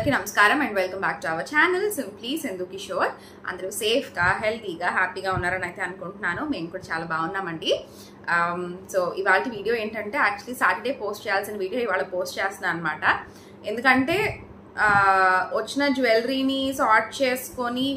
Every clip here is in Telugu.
అందరికీ నమస్కారం and welcome back to our channel simply Sindhu Kishore అందరూ సేఫ్గా హెల్తీగా హ్యాపీగా ఉన్నారని అయితే అనుకుంటున్నాను మేము కూడా చాలా బాగున్నామండి సో ఇవాళ వీడియో ఏంటంటే యాక్చువల్లీ సాటర్డే పోస్ట్ చేయాల్సిన వీడియో ఇవాళ పోస్ట్ చేస్తున్నాను అనమాట ఎందుకంటే ఆ, వచ్చిన జ్యువెలరీని సార్ట్ చేసుకొని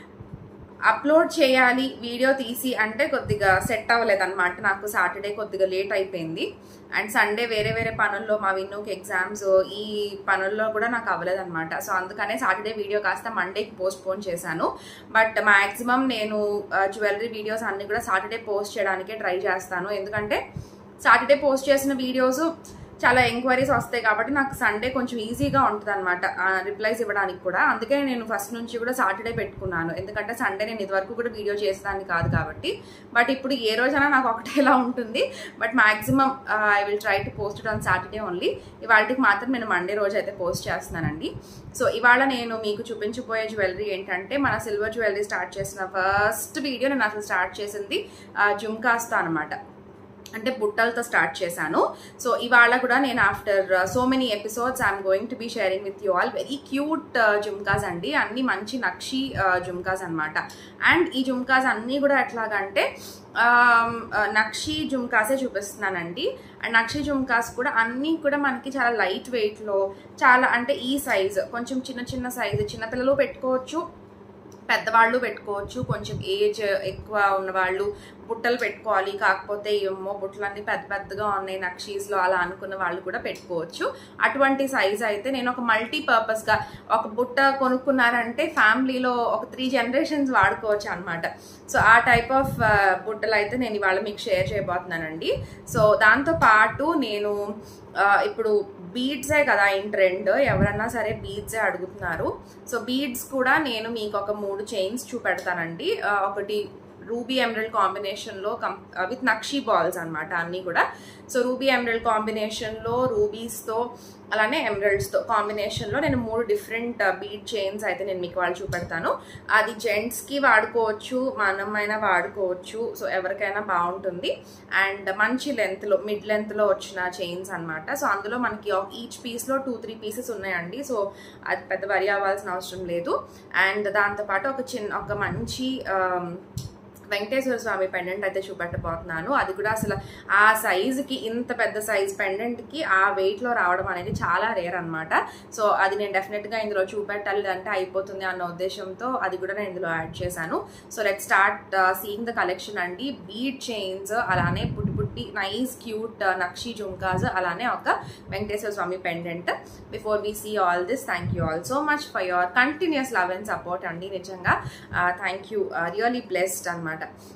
అప్లోడ్ చేయాలి వీడియో తీసి అంటే కొద్దిగా సెట్ అవ్వలేదన్నమాట నాకు సాటర్డే కొద్దిగా లేట్ అయిపోయింది అండ్ సండే వేరే వేరే పనుల్లో మా విన్నుకి ఎగ్జామ్స్ ఈ పనుల్లో కూడా నాకు అవ్వలేదన్నమాట సో అందుకనే సాటర్డే వీడియో కాస్త మండేకి పోస్ట్ పోన్ చేశాను బట్ మ్యాక్సిమం నేను జ్యువెలరీ వీడియోస్ అన్ని కూడా సాటర్డే పోస్ట్ చేయడానికే ట్రై చేస్తాను ఎందుకంటే సాటర్డే పోస్ట్ చేసిన వీడియోస్ చాలా ఎంక్వైరీస్ వస్తాయి కాబట్టి నాకు సండే కొంచెం ఈజీగా ఉంటుంది అనమాట రిప్లైస్ ఇవ్వడానికి కూడా అందుకే నేను ఫస్ట్ నుంచి కూడా సాటర్డే పెట్టుకున్నాను ఎందుకంటే సండే నేను ఇదివరకు కూడా వీడియో చేసేదాన్ని కాదు కాబట్టి బట్ ఇప్పుడు ఏ రోజైనా నాకు ఒకటేలా ఉంటుంది but maximum I will try to post it on Saturday only ఇవాళకి మాత్రం నేను మండే రోజు అయితే పోస్ట్ చేస్తున్నానండి సో ఇవాళ నేను మీకు చూపించబోయే జ్యువెలరీ ఏంటంటే మన సిల్వర్ జ్యువెలరీ స్టార్ట్ చేసిన ఫస్ట్ వీడియో నేను అసలు స్టార్ట్ చేసింది జుమ్కాస్తో అనమాట అంటే బుట్టలతో స్టార్ట్ చేశాను సో ఇవాళ కూడా నేను after so many episodes I'm going to be sharing with you all very cute jhumkas అండి అన్ని మంచి నక్షి జుమ్కాస్ అనమాట అండ్ ఈ జుమ్కాస్ అన్నీ కూడా ఎట్లాగంటే ఆమ్, ఆ, నక్షి జుమ్కాసే చూపిస్తున్నానండి అండ్ నక్షి జుమ్కాస్ కూడా అన్నీ కూడా మనకి చాలా లైట్ వెయిట్లో చాలా అంటే ఈ సైజ్ కొంచెం చిన్న చిన్న సైజు చిన్నపిల్లలు పెట్టుకోవచ్చు పెద్దవాళ్ళు పెట్టుకోవచ్చు కొంచెం ఏజ్ ఎక్కువ ఉన్నవాళ్ళు బుట్టలు పెట్టుకోవాలి కాకపోతే ఏమో బుట్టలన్నీ పెద్ద పెద్దగా ఉన్నాయి నక్షీస్లో అలా అనుకున్న వాళ్ళు కూడా పెట్టుకోవచ్చు అటువంటి సైజ్ అయితే నేను ఒక మల్టీ పర్పస్గా ఒక బుట్ట కొనుక్కున్నారంటే ఫ్యామిలీలో ఒక త్రీ జనరేషన్స్ వాడుకోవచ్చు అనమాట సో ఆ టైప్ ఆఫ్ బుట్టలు అయితే నేను ఇవాళ మీకు షేర్ చేయబోతున్నానండి సో దాంతో పాటు నేను ఆ, ఇప్పుడు బీడ్సే కదా ఇన్ ట్రెండ్ ఎవరన్నా సరే బీడ్సే అడుగుతున్నారు సో బీడ్స్ కూడా నేను మీకు ఒక మూడు చైన్స్ చూపెడతానండి ఆ, ఒకటి రూబీ ఎమరల్డ్ కాంబినేషన్లో కం విత్ నక్షీ బాల్స్ అన్నమాట అన్నీ కూడా సో రూబీ ఎమరల్డ్ కాంబినేషన్లో రూబీస్తో అలానే ఎమరల్డ్స్తో కాంబినేషన్లో నేను మూడు డిఫరెంట్ బీడ్ చైన్స్ అయితే నేను మీకు వాళ్ళు చూపెడతాను అది జెంట్స్కి వాడుకోవచ్చు మనమైనా వాడుకోవచ్చు సో ఎవరికైనా బాగుంటుంది అండ్ మంచి లెంత్లో మిడ్ లెంత్లో వచ్చిన చైన్స్ అన్నమాట సో అందులో మనకి ఈచ్ పీస్లో టూ త్రీ పీసెస్ ఉన్నాయండి సో అది పెద్ద వరి అవ్వాల్సిన అవసరం లేదు అండ్ దాంతోపాటు ఒక చిన్న ఒక మంచి ఆమ్, వెంకటేశ్వర స్వామి పెండెంట్ అయితే చూపెట్టబోతున్నాను అది కూడా అసలు ఆ సైజుకి ఇంత పెద్ద సైజ్ పెండెంట్కి ఆ వెయిట్లో రావడం అనేది చాలా రేర్ అనమాట సో అది నేను డెఫినెట్గా ఇందులో చూపెట్టాలి అంటే అయిపోతుంది అన్న ఉద్దేశంతో అది కూడా నేను ఇందులో యాడ్ చేశాను so let start seeing the collection అండి బీడ్ చైన్స్ అలానే పుట్టి పుట్టి నైస్ క్యూట్ నక్షి జుంకాస్ అలానే ఒక Venkateswara Swamy pendant before we see all this thank you all so much for your continuous love and support అండి నిజంగా థ్యాంక్ యూ రియలీ బ్లెస్డ్ అనమాట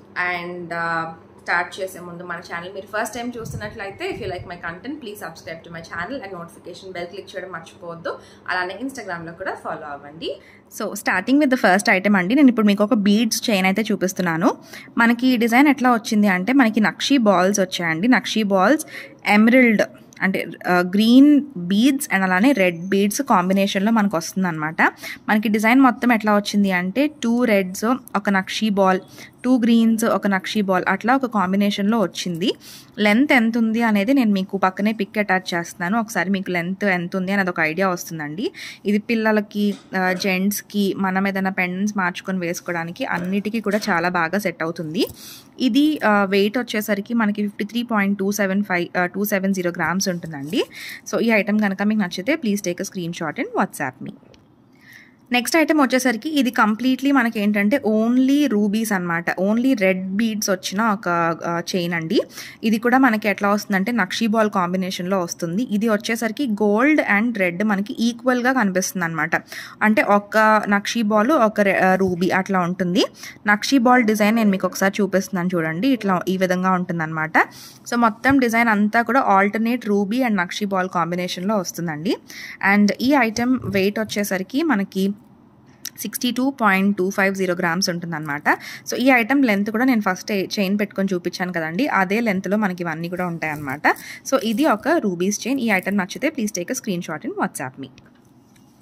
అండ్ స్టార్ట్ చేసే ముందు మన ఛానల్ మీరు ఫస్ట్ టైం చూస్తున్నట్లయితే if you like my content please subscribe to my channel and notification bell click చేయడం మర్చిపోవద్దు అలానే ఇన్స్టాగ్రామ్లో కూడా ఫాలో అవ్వండి so starting with the first item అండి నేను ఇప్పుడు మీకు ఒక బీడ్స్ చైన్ అయితే చూపిస్తున్నాను మనకి ఈ డిజైన్ ఎట్లా వచ్చింది అంటే మనకి నక్షీ బాల్స్ వచ్చాయండి నక్షీ బాల్స్ ఎమరిల్డ్ అంటే గ్రీన్ బీడ్స్ అండ్ అలానే రెడ్ బీడ్స్ కాంబినేషన్లో మనకు వస్తుంది అనమాట మనకి డిజైన్ మొత్తం ఎట్లా వచ్చింది అంటే టూ రెడ్స్ ఒక నక్షీ బాల్ టూ గ్రీన్స్ ఒక నక్షీ బాల్ అట్లా ఒక కాంబినేషన్లో వచ్చింది లెంత్ ఎంత ఉంది అనేది నేను మీకు పక్కనే పిక్ అటాచ్ చేస్తున్నాను ఒకసారి మీకు లెంత్ ఎంత ఉంది అనేది ఒక ఐడియా వస్తుందండి ఇది పిల్లలకి జెంట్స్కి మనం ఏదైనా పెండెంట్స్ మార్చుకొని వేసుకోవడానికి అన్నిటికీ కూడా చాలా బాగా సెట్ అవుతుంది ఇది వెయిట్ వచ్చేసరికి మనకి fifty three point two seven five two seven zero grams ఉంటుందండి సో ఈ ఐటమ్ కనుక మీకు నచ్చితే please take a screenshot and WhatsApp మీ నెక్స్ట్ ఐటమ్ వచ్చేసరికి ఇది కంప్లీట్లీ మనకి ఏంటంటే ఓన్లీ రూబీస్ అనమాట ఓన్లీ రెడ్ బీడ్స్ వచ్చిన ఒక చైన్ అండి ఇది కూడా మనకి ఎట్లా వస్తుందంటే నక్షీ బాల్ కాంబినేషన్లో వస్తుంది ఇది వచ్చేసరికి గోల్డ్ అండ్ రెడ్ మనకి ఈక్వల్గా కనిపిస్తుంది అనమాట అంటే ఒక నక్షీ బాల్ ఒక రూబీ అట్లా ఉంటుంది నక్షీ బాల్ డిజైన్ నేను మీకు ఒకసారి చూపిస్తున్నాను చూడండి ఇట్లా ఈ విధంగా ఉంటుంది అనమాట సో మొత్తం డిజైన్ అంతా కూడా ఆల్టర్నేట్ రూబీ అండ్ నక్షీ బాల్ కాంబినేషన్లో వస్తుందండి అండ్ ఈ ఐటెం వెయిట్ వచ్చేసరికి మనకి sixty two point two five zero grams ఉంటుందన్నమాట సో ఈ ఐటమ్ లెంత్ కూడా నేను ఫస్ట్ చైన్ పెట్టుకొని చూపించాను కదండి అదే లెంత్లో మనకి ఇవన్నీ కూడా ఉంటాయన్నమాట సో ఇది ఒక రూబీస్ చైన్ ఈ ఐటమ్ నచ్చితే please take a screenshot in WhatsApp మీ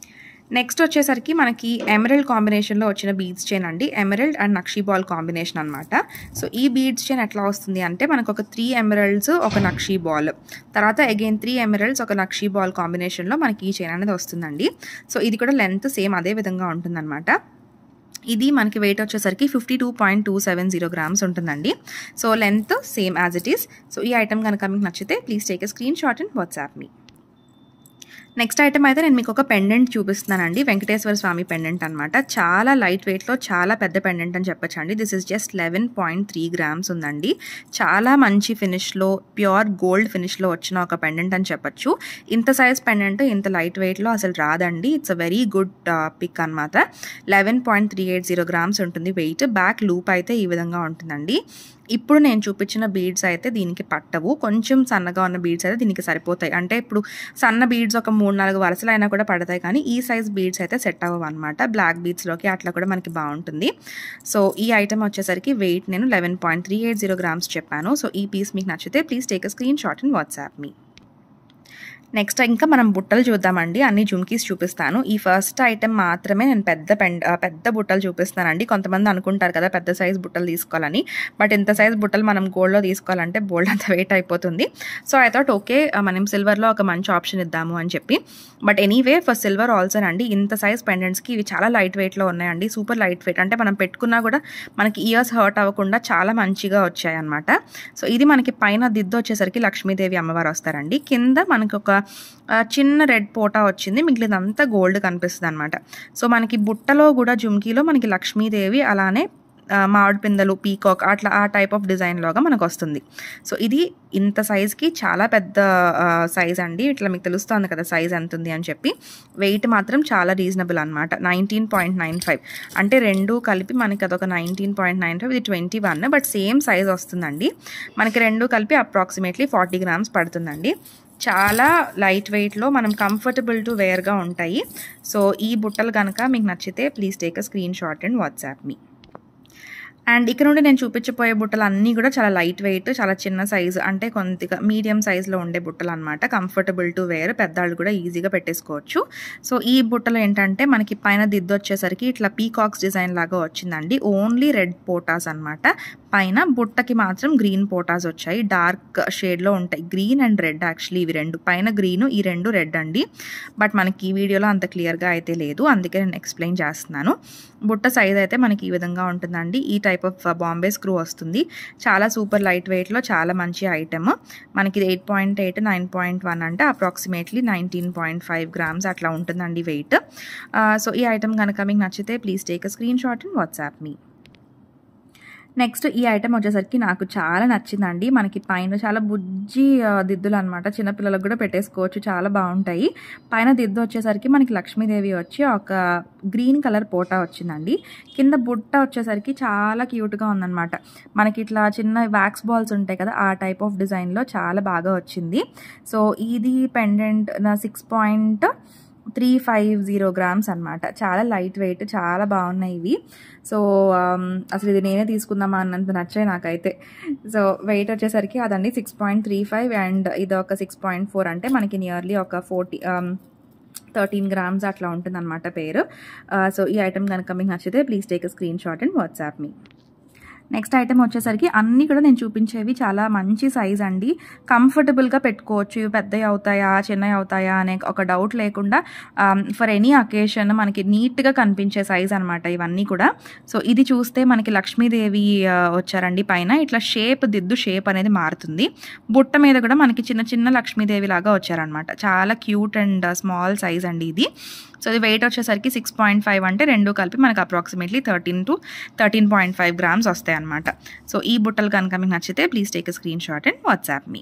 నెక్స్ట్ వచ్చేసరికి మనకి ఎమరల్డ్ కాంబినేషన్లో వచ్చిన బీడ్స్ చైన్ అండి ఎమరల్డ్ అండ్ నక్షీ బాల్ కాంబినేషన్ అనమాట సో ఈ బీడ్స్ చైన్ ఎట్లా వస్తుంది అంటే మనకు ఒక త్రీ ఎమరల్డ్స్ ఒక నక్షీ బాల్ తర్వాత అగైన్ త్రీ ఎమరల్డ్స్ ఒక నక్షీ బాల్ కాంబినేషన్లో మనకి ఈ చైన్ అనేది వస్తుందండి సో ఇది కూడా లెంత్ సేమ్ అదే విధంగా ఉంటుందన్నమాట ఇది మనకి వెయిట్ వచ్చేసరికి fifty two point two seven zero grams ఉంటుందండి so length same as it is so ఈ ఐటమ్ కనుక మీకు నచ్చితే please take a screenshot and WhatsApp మీ నెక్స్ట్ ఐటమ్ అయితే నేను మీకు ఒక పెండెంట్ చూపిస్తున్నానండి వెంకటేశ్వర స్వామి పెండెంట్ అనమాట చాలా లైట్ వెయిట్లో చాలా పెద్ద పెండెంట్ అని చెప్పొచ్చండి this is just eleven point three grams ఉందండి చాలా మంచి ఫినిష్లో ప్యూర్ గోల్డ్ ఫినిష్లో వచ్చిన ఒక పెండెంట్ అని చెప్పొచ్చు ఇంత సైజ్ పెండెంట్ ఇంత లైట్ వెయిట్లో అసలు రాదండి it's a very good pick అనమాట eleven point three eight zero grams ఉంటుంది వెయిట్ బ్యాక్ లూప్ అయితే ఈ విధంగా ఉంటుందండి ఇప్పుడు నేను చూపించిన బీడ్స్ అయితే దీనికి పట్టవు కొంచెం సన్నగా ఉన్న బీడ్స్ అయితే దీనికి సరిపోతాయి అంటే ఇప్పుడు సన్న బీడ్స్ ఒక మూడు నాలుగు వరుసలు అయినా కూడా పడతాయి కానీ ఈ సైజ్ బీడ్స్ అయితే సెట్ అవ్వవు అనమాట బ్లాక్ బీడ్స్లోకి అట్లా కూడా మనకి బాగుంటుంది సో ఈ ఐటమ్ వచ్చేసరికి వెయిట్ నేను eleven point three eight zero grams చెప్పాను సో ఈ పీస్ మీకు నచ్చితే please take a screenshot in WhatsApp మీ నెక్స్ట్ ఇంకా మనం బుట్టలు చూద్దామండి అన్ని జుమ్కీస్ చూపిస్తాను ఈ ఫస్ట్ ఐటెం మాత్రమే నేను పెద్ద పెండ్ పెద్ద బుట్టలు చూపిస్తానండి కొంతమంది అనుకుంటారు కదా పెద్ద సైజ్ బుట్టలు తీసుకోవాలని బట్ ఇంత సైజ్ బుట్టలు మనం గోల్డ్లో తీసుకోవాలంటే బోల్డ్ అంత వెయిట్ అయిపోతుంది సో ఐ థాట్ ఓకే మనం సిల్వర్లో ఒక మంచి ఆప్షన్ ఇద్దాము అని చెప్పి but anyway for silver also అండి ఇంత సైజ్ పెండెంట్స్కి ఇవి చాలా లైట్ వెయిట్లో ఉన్నాయండి సూపర్ లైట్ వెయిట్ అంటే మనం పెట్టుకున్నా కూడా మనకి ఇయర్స్ హర్ట్ అవ్వకుండా చాలా మంచిగా వచ్చాయి అనమాట సో ఇది మనకి పైన దిద్దు వచ్చేసరికి లక్ష్మీదేవి అమ్మవారు వస్తారండి కింద మనకి ఒక చిన్న రెడ్ పోటా వచ్చింది మిగిలినంతా గోల్డ్ కనిపిస్తుంది అనమాట సో మనకి బుట్టలో కూడా జుమ్కీలో మనకి లక్ష్మీదేవి అలానే మామిడి పిందలు పీకాక్ అట్లా ఆ టైప్ ఆఫ్ డిజైన్ లాగా మనకు వస్తుంది సో ఇది ఇంత సైజ్కి చాలా పెద్ద సైజ్ అండి ఇట్లా మీకు తెలుస్తుంది కదా సైజ్ ఎంత ఉంది అని చెప్పి వెయిట్ మాత్రం చాలా రీజనబుల్ అనమాట నైన్టీన్ పాయింట్ నైన్ ఫైవ్ అంటే రెండు కలిపి మనకి అదొక నైన్టీన్ పాయింట్ నైన్ ఫైవ్ ఇది twenty one but same size వస్తుందండి మనకి రెండు కలిపి అప్రాక్సిమేట్లీ ఫార్టీ గ్రామ్స్ పడుతుందండి చాలా లైట్ వెయిట్లో మనం కంఫర్టబుల్ టు వేర్గా ఉంటాయి సో ఈ బుట్టలు కనుక మీకు నచ్చితే please take a screenshot and WhatsApp మీ అండ్ ఇక్కడ నుండి నేను చూపించబోయే బుట్టలు అన్నీ కూడా చాలా లైట్ వెయిట్ చాలా చిన్న సైజు అంటే కొంత మీడియం సైజులో ఉండే బుట్టలు అనమాట కంఫర్టబుల్ టు వేర్ పెద్దవాళ్ళు కూడా ఈజీగా పెట్టేసుకోవచ్చు సో ఈ బుట్టలు ఏంటంటే మనకి పైన దిద్దు వచ్చేసరికి ఇట్లా పీకాక్స్ డిజైన్ లాగా వచ్చిందండి ఓన్లీ రెడ్ పోటాస్ అనమాట పైన బుట్టకి మాత్రం గ్రీన్ పోటాస్ వచ్చాయి డార్క్ షేడ్లో ఉంటాయి గ్రీన్ అండ్ రెడ్ యాక్చువల్లీ ఇవి రెండు పైన గ్రీన్ ఈ రెండు రెడ్ అండి బట్ మనకి ఈ వీడియోలో అంత క్లియర్గా అయితే లేదు అందుకే నేను ఎక్స్ప్లెయిన్ చేస్తున్నాను బుట్ట సైజ్ అయితే మనకి ఈ విధంగా ఉంటుందండి ఈ టైప్ ఆఫ్ బాంబే స్క్రూ వస్తుంది చాలా సూపర్ లైట్ వెయిట్లో చాలా మంచి ఐటమ్ మనకి eight point eight nine point one అంటే approximately nineteen point five grams అట్లా ఉంటుందండి వెయిట్ సో ఈ ఐటమ్ కనుక మీకు నచ్చితే please take a screenshot and WhatsApp మీ నెక్స్ట్ ఈ ఐటమ్ వచ్చేసరికి నాకు చాలా నచ్చిందండి మనకి పైన చాలా బుజ్జి దిద్దులు అనమాట చిన్నపిల్లలకు కూడా పెట్టేసుకోవచ్చు చాలా బాగుంటాయి పైన దిద్దు వచ్చేసరికి మనకి లక్ష్మీదేవి వచ్చి ఒక గ్రీన్ కలర్ పోటా వచ్చిందండి కింద బుట్ట వచ్చేసరికి చాలా క్యూట్గా ఉందన్నమాట మనకి ఇట్లా చిన్న వ్యాక్స్ బాల్స్ ఉంటాయి కదా ఆ టైప్ ఆఫ్ డిజైన్లో చాలా బాగా వచ్చింది సో ఇది pendant six point three five zero grams అనమాట చాలా లైట్ వెయిట్ చాలా బాగున్నాయి ఇవి సో అసలు ఇది నేనే తీసుకుందామా అన్నంత నచ్చాయి నాకైతే సో వెయిట్ వచ్చేసరికి అదండి six point three five and ఇది ఒక సిక్స్ పాయింట్ ఫోర్ అంటే మనకి నియర్లీ ఒక ఫోర్టీ థర్టీన్ గ్రామ్స్ అట్లా ఉంటుందన్నమాట పేరు సో ఈ ఐటమ్ కనుక మీకు నచ్చితే please take screenshot and WhatsApp మీ నెక్స్ట్ ఐటమ్ వచ్చేసరికి అన్నీ కూడా నేను చూపించేవి చాలా మంచి సైజ్ అండి కంఫర్టబుల్గా పెట్టుకోవచ్చు ఇవి పెద్దవి అవుతాయా చిన్నవి అవుతాయా అనే ఒక డౌట్ లేకుండా ఫర్ ఎనీ అకేషన్ మనకి నీట్గా కనిపించే సైజ్ అనమాట ఇవన్నీ కూడా సో ఇది చూస్తే మనకి లక్ష్మీదేవి వచ్చారండి పైన ఇట్లా షేప్ దిద్దు షేప్ అనేది మారుతుంది బుట్ట మీద కూడా మనకి చిన్న చిన్న లక్ష్మీదేవి లాగా వచ్చారనమాట చాలా క్యూట్ అండ్ స్మాల్ సైజ్ అండి ఇది సో ఇది వెయిట్ వచ్చేసరికి సిక్స్ పాయింట్ ఫైవ్ అంటే రెండు కలిపి మనకు approximately thirteen to thirteen point five grams వస్తాయి అనమాట సో ఈ బుట్టలు కనుక మీకు నచ్చితే please take screenshot and WhatsApp మీ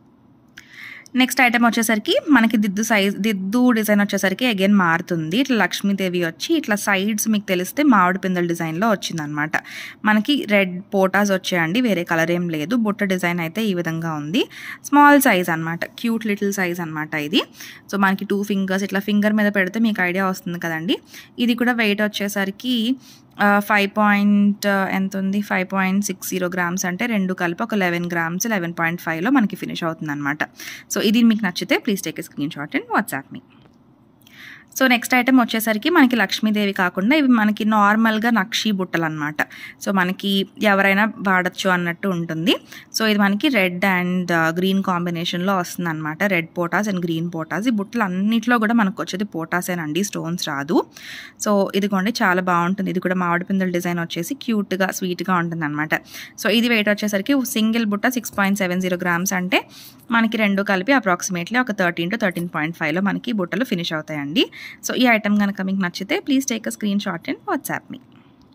నెక్స్ట్ ఐటమ్ వచ్చేసరికి మనకి దిద్దు సైజ్ దిద్దు డిజైన్ వచ్చేసరికి అగైన్ మారుతుంది ఇట్లా లక్ష్మీదేవి వచ్చి ఇట్లా సైడ్స్ మీకు తెలిస్తే మామిడి పిందల డిజైన్లో వచ్చిందనమాట మనకి రెడ్ పోటాస్ వచ్చాయండి వేరే కలర్ ఏం లేదు బుట్ట డిజైన్ అయితే ఈ విధంగా ఉంది స్మాల్ సైజ్ అనమాట క్యూట్ లిటిల్ సైజ్ అనమాట ఇది సో మనకి టూ ఫింగర్స్ ఇట్లా ఫింగర్ మీద పెడితే మీకు ఐడియా వస్తుంది కదండి ఇది కూడా వెయిట్ వచ్చేసరికి ఫైవ్ పాయింట్ ఎంత ఉంది five point six zero grams అంటే రెండు కలిపి ఒక లెవెన్ గ్రామ్స్ లెవెన్ పాయింట్ ఫైవ్లో మనకి ఫినిష్ అవుతుంది అనమాట సో ఇది మీకు నచ్చితే please take screenshot and WhatsApp మీ సో నెక్స్ట్ ఐటెం వచ్చేసరికి మనకి లక్ష్మీదేవి కాకుండా ఇవి మనకి నార్మల్గా నక్షీ బుట్టలు అనమాట సో మనకి ఎవరైనా వాడచ్చు అన్నట్టు ఉంటుంది సో ఇది మనకి రెడ్ అండ్ గ్రీన్ కాంబినేషన్లో వస్తుంది అనమాట రెడ్ పోటాస్ అండ్ గ్రీన్ పోటాస్ ఈ బుట్టలు అన్నింటిలో కూడా మనకు వచ్చేది పోటాసేనండి స్టోన్స్ రాదు సో ఇదిగోండి చాలా బాగుంటుంది ఇది కూడా మామిడి పిందెల డిజైన్ వచ్చేసి క్యూట్గా స్వీట్గా ఉంటుంది అనమాట సో ఇది వెయిట్ వచ్చేసరికి సింగిల్ బుట్ట six point seven zero grams అంటే మనకి రెండు కలిపి అప్రాక్సిమేట్లీ ఒక థర్టీన్ టు థర్టీన్ పాయింట్ ఫైవ్లో మనకి బుట్టలు ఫినిష్ అవుతాయండి సో ఈ ఐటమ్ కనుక మీకు నచ్చితే please take a screenshot and WhatsApp మీ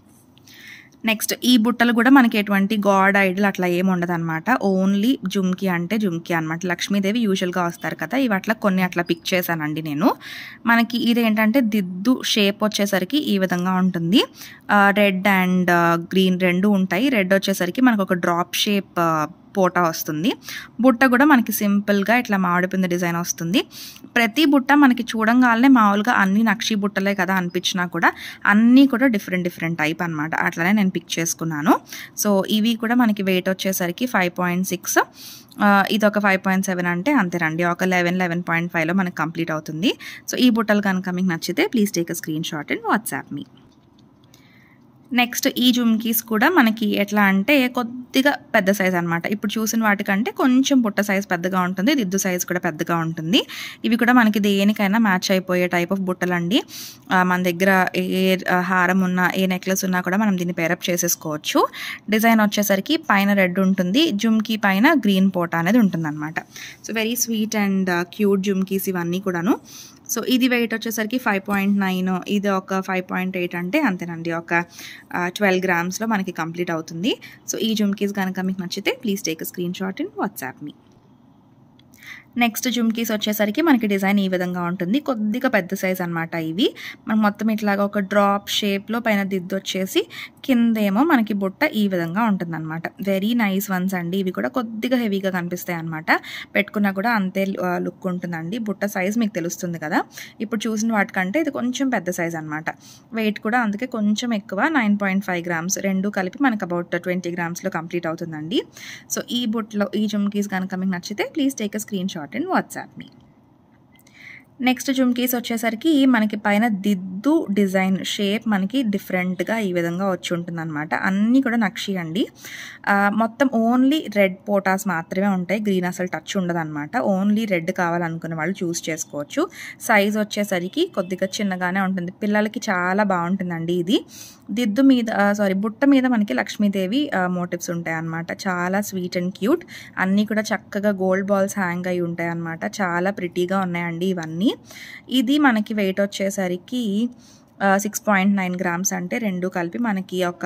నెక్స్ట్ ఈ బుట్టలు కూడా మనకి ఎటువంటి గాడ్ ఐడల్ అట్లా ఏమి ఉండదు అనమాట ఓన్లీ జుమ్కి అంటే జుమ్కి అనమాట లక్ష్మీదేవి యూజువల్గా వస్తారు కదా ఇవి అట్లా కొన్ని అట్లా పిక్ చేశానండి నేను మనకి ఇది ఏంటంటే దిద్దు షేప్ వచ్చేసరికి ఈ విధంగా ఉంటుంది రెడ్ అండ్ గ్రీన్ రెండు ఉంటాయి రెడ్ వచ్చేసరికి మనకు ఒక డ్రాప్ షేప్ పోటా వస్తుంది బుట్ట కూడా మనకి సింపుల్గా ఇట్లా మామిడి పింద డిజైన్ వస్తుంది ప్రతి బుట్ట మనకి చూడంగానే మామూలుగా అన్ని నక్షి బుట్టలే కదా అనిపించినా కూడా అన్నీ కూడా డిఫరెంట్ డిఫరెంట్ టైప్ అనమాట అట్లనే నేను పిక్ చేసుకున్నాను సో ఇవి కూడా మనకి వెయిట్ వచ్చేసరికి ఫైవ్ పాయింట్ సిక్స్ ఇది ఒక ఫైవ్ పాయింట్ సెవెన్ అంటే అంతేనండి ఒక లెవెన్ లెవెన్ పాయింట్ ఫైవ్లో మనకి కంప్లీట్ అవుతుంది సో ఈ బుట్టలు కనుక మీకు నచ్చితే please take a screenshot and WhatsApp మీ నెక్స్ట్ ఈ జుమ్కీస్ కూడా మనకి ఎట్లా అంటే కొద్దిగా పెద్ద సైజ్ అనమాట ఇప్పుడు చూసిన వాటికంటే కొంచెం పుట్ట సైజ్ పెద్దగా ఉంటుంది దిద్దు సైజ్ కూడా పెద్దగా ఉంటుంది ఇవి కూడా మనకి దేనికైనా మ్యాచ్ అయిపోయే టైప్ ఆఫ్ బుట్టలండి మన దగ్గర ఏ హారం ఉన్నా ఏ నెక్లెస్ ఉన్నా కూడా మనం దీన్ని పేరప్ చేసేసుకోవచ్చు డిజైన్ వచ్చేసరికి పైన రెడ్ ఉంటుంది జుమ్కీ పైన గ్రీన్ పోటా అనేది ఉంటుందన్నమాట so very sweet and cute jhumkis ఇవన్నీ కూడాను సో ఇది వెయిట్ వచ్చేసరికి ఫైవ్ పాయింట్ నైన్ ఇది ఒక ఫైవ్ పాయింట్ ఎయిట్ అంటే అంతేనండి ఒక ట్వెల్వ్ గ్రామ్స్లో మనకి కంప్లీట్ అవుతుంది సో ఈ జుమ్కీస్ కనుక మీకు నచ్చితే please take screenshot in WhatsApp మీ నెక్స్ట్ జుమ్కీస్ వచ్చేసరికి మనకి డిజైన్ ఈ విధంగా ఉంటుంది కొద్దిగా పెద్ద సైజ్ అనమాట ఇవి మనం మొత్తం ఇట్లాగా ఒక డ్రాప్ షేప్లో పైన దిద్దు వచ్చేసి కిందేమో మనకి బుట్ట ఈ విధంగా ఉంటుందన్నమాట వెరీ నైస్ వన్స్ అండి ఇవి కూడా కొద్దిగా హెవీగా కనిపిస్తాయి అనమాట పెట్టుకున్నా కూడా అంతే లుక్ ఉంటుందండి బుట్ట సైజ్ మీకు తెలుస్తుంది కదా ఇప్పుడు చూసిన వాటికంటే ఇది కొంచెం పెద్ద సైజ్ అనమాట వెయిట్ కూడా అందుకే కొంచెం ఎక్కువ నైన్ పాయింట్ ఫైవ్ గ్రామ్స్ రెండు కలిపి మనకు అబౌట్ ట్వంటీ గ్రామ్స్లో కంప్లీట్ అవుతుందండి సో ఈ బుట్టలో ఈ జుమ్కీస్ కనుక మీకు నచ్చితే please take a screenshot in WhatsApp మీ నెక్స్ట్ జుమ్కీస్ వచ్చేసరికి మనకి పైన దిద్దు డిజైన్ షేప్ మనకి డిఫరెంట్గా ఈ విధంగా వచ్చి ఉంటుందన్నమాట అన్నీ కూడా నక్షి అండి మొత్తం ఓన్లీ రెడ్ పోటాస్ మాత్రమే ఉంటాయి గ్రీన్ అసలు టచ్ ఉండదన్నమాట ఓన్లీ రెడ్ కావాలనుకునే వాళ్ళు చూస్ చేసుకోవచ్చు సైజ్ వచ్చేసరికి కొద్దిగా చిన్నగానే ఉంటుంది పిల్లలకి చాలా బాగుంటుందండి ఇది దిద్దు మీద సారీ బుట్ట మీద మనకి లక్ష్మీదేవి మోటివ్స్ ఉంటాయి అన్నమాట చాలా స్వీట్ అండ్ క్యూట్ అన్నీ కూడా చక్కగా గోల్డ్ బాల్స్ హ్యాంగ్ అయి ఉంటాయి అన్నమాట చాలా ప్రిటీగా ఉన్నాయండి ఇవన్నీ ఇది మనకి వెయిట్ వచ్చేసరికి సిక్స్ పాయింట్ నైన్ గ్రామ్స్ అంటే రెండు కలిపి మనకి ఒక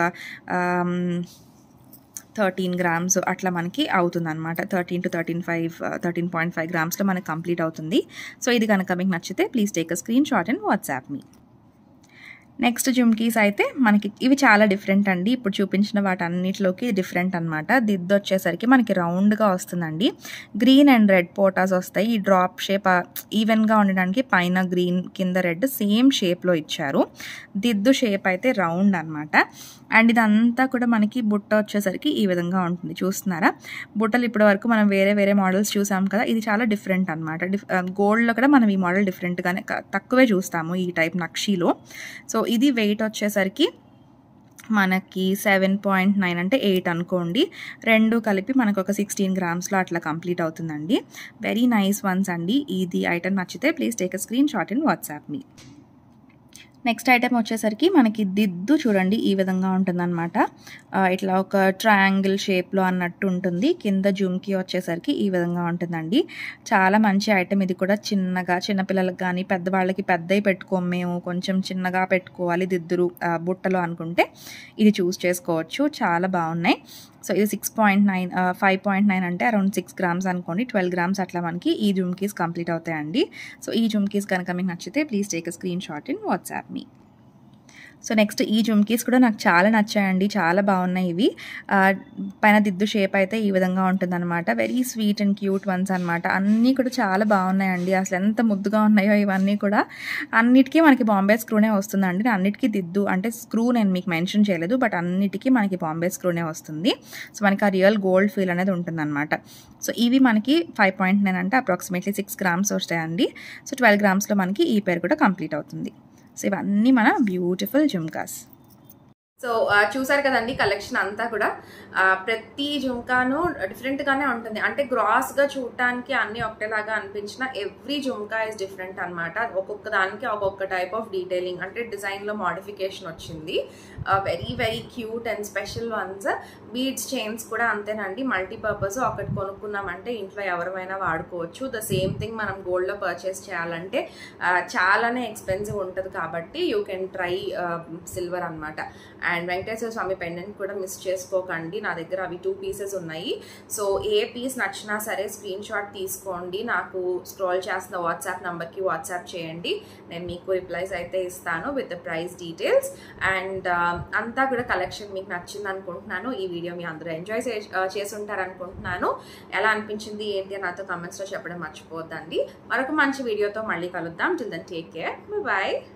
థర్టీన్ గ్రామ్స్ అట్లా మనకి అవుతుంది అనమాట thirteen to thirteen five thirteen point five గ్రామ్స్లో మనకి కంప్లీట్ అవుతుంది సో ఇది కనుక మీకు నచ్చితే please take a screenshot and WhatsApp మీ నెక్స్ట్ జుమ్కీస్ అయితే మనకి ఇవి చాలా డిఫరెంట్ అండి ఇప్పుడు చూపించిన వాటన్నిటిలోకి డిఫరెంట్ అనమాట దిద్దు వచ్చేసరికి మనకి రౌండ్గా వస్తుందండి గ్రీన్ అండ్ రెడ్ పోటాస్ వస్తాయి ఈ డ్రాప్ షేప్ ఈవెన్గా ఉండడానికి పైన గ్రీన్ కింద రెడ్ సేమ్ షేప్లో ఇచ్చారు దిద్దు షేప్ అయితే రౌండ్ అనమాట అండ్ ఇదంతా కూడా మనకి బుట్ట వచ్చేసరికి ఈ విధంగా ఉంటుంది చూస్తున్నారా బుట్టలు ఇప్పటి వరకు మనం వేరే వేరే మోడల్స్ చూసాం కదా ఇది చాలా డిఫరెంట్ అనమాట డిఫ్ గోల్డ్లో కూడా మనం ఈ మోడల్ డిఫరెంట్గానే తక్కువే చూస్తాము ఈ టైప్ నక్షీలో సో ఇది వెయిట్ వచ్చేసరికి మనకి సెవెన్ పాయింట్ నైన్ అంటే ఎయిట్ అనుకోండి రెండు కలిపి మనకు ఒక సిక్స్టీన్ గ్రామ్స్లో అట్లా కంప్లీట్ అవుతుందండి వెరీ నైస్ వన్స్ అండి ఇది ఐటమ్ నచ్చితే please take a screenshot in WhatsApp మీ నెక్స్ట్ ఐటెం వచ్చేసరికి మనకి దిద్దు చూడండి ఈ విధంగా ఉంటుందన్నమాట ఇట్లా ఒక ట్రయాంగిల్ షేప్లో అన్నట్టు ఉంటుంది కింద జుమ్కి వచ్చేసరికి ఈ విధంగా ఉంటుందండి చాలా మంచి ఐటెం ఇది కూడా చిన్నగా చిన్నపిల్లలకు కానీ పెద్దవాళ్ళకి పెద్దవి పెట్టుకోము మేము కొంచెం చిన్నగా పెట్టుకోవాలి దిద్దురు బుట్టలో అనుకుంటే ఇది చూస్ చేసుకోవచ్చు చాలా బాగున్నాయి సో ఇది six point nine five point nine అంటే అరౌండ్ సిక్స్ గ్రామ్స్ అనుకోండి ట్వెల్వ్ గ్రామ్స్ అట్లా మనకి ఈ జుమ్కీస్ కంప్లీట్ అవుతాయండి సో ఈ జుమ్కీస్ కనుక మీకు నచ్చితే please take a screenshot in WhatsApp మీ సో నెక్స్ట్ ఈ జుమ్కీస్ కూడా నాకు చాలా నచ్చాయండి చాలా బాగున్నాయి ఇవి ఆ, పైన దిద్దు షేప్ అయితే ఈ విధంగా ఉంటుందన్నమాట very sweet and cute ones అనమాట అన్నీ కూడా చాలా బాగున్నాయండి అసలు ఎంత ముద్దుగా ఉన్నాయో ఇవన్నీ కూడా అన్నిటికీ మనకి బాంబే స్క్రూనే వస్తుందండి నేను అన్నిటికీ దిద్దు అంటే స్క్రూ నేను మీకు మెన్షన్ చేయలేదు బట్ అన్నిటికీ మనకి బాంబే స్క్రూనే వస్తుంది సో మనకి ఆ రియల్ గోల్డ్ ఫీల్ అనేది ఉంటుందన్నమాట సో ఇవి మనకి ఫైవ్ పాయింట్ నైన్ అంటే అప్రాక్సిమేట్లీ సిక్స్ గ్రామ్స్ వస్తాయండి సో ట్వెల్వ్ గ్రామ్స్లో మనకి ఈ పేరు కూడా కంప్లీట్ అవుతుంది సో ఇవన్నీ మన బ్యూటిఫుల్ జుమ్కాస్ సో ఆ, చూసారు కదండి కలెక్షన్ అంతా కూడా ఆ, ప్రతి జుంకాను డిఫరెంట్ గానే ఉంటుంది అంటే గ్రాస్ గా చూడటానికి అన్ని ఒకటేలాగా అనిపించిన ఎవ్రీ జుంకా ఇస్ డిఫరెంట్ అన్నమాట ఒక్కొక్క దానికి ఒక్కొక్క టైప్ ఆఫ్ డీటెయిలింగ్ అంటే డిజైన్ లో మోడిఫికేషన్ వచ్చింది very very cute and special ones beads chains కూడా అంతేనండి మల్టీపర్పస్ ఒకటి కొనుక్కున్నామంటే ఇంట్లో ఎవరైనా వాడుకోవచ్చు ద సేమ్ థింగ్ మనం గోల్డ్ లో పర్చేస్ చేయాలంటే ఆ, చాలానే ఎక్స్పెన్సివ్ ఉంటుంది కాబట్టి యూ కెన్ ట్రై సిల్వర్ అన్నమాట అండ్ వెంకటేశ్వర స్వామి పెండెంట్ కూడా మిస్ చేసుకోకండి నా దగ్గర అవి టూ పీసెస్ ఉన్నాయి సో ఏ పీస్ నచ్చినా సరే స్క్రీన్ షాట్ తీసుకోండి నాకు స్క్రోల్ చేస్తున్న వాట్సాప్ నెంబర్కి వాట్సాప్ చేయండి నేను మీకు రిప్లైస్ అయితే ఇస్తాను with the price details and అంతా కూడా కలెక్షన్ మీకు నచ్చింది అనుకుంటున్నాను ఈ వీడియో మీ అందరూ ఎంజాయ్ చేసి ఉంటారు అనుకుంటున్నాను ఎలా అనిపించింది ఏంటి అని నాతో కమెంట్స్లో చెప్పడం మర్చిపోద్దండి మరొక మంచి వీడియోతో మళ్ళీ కలుద్దాం till then take care bye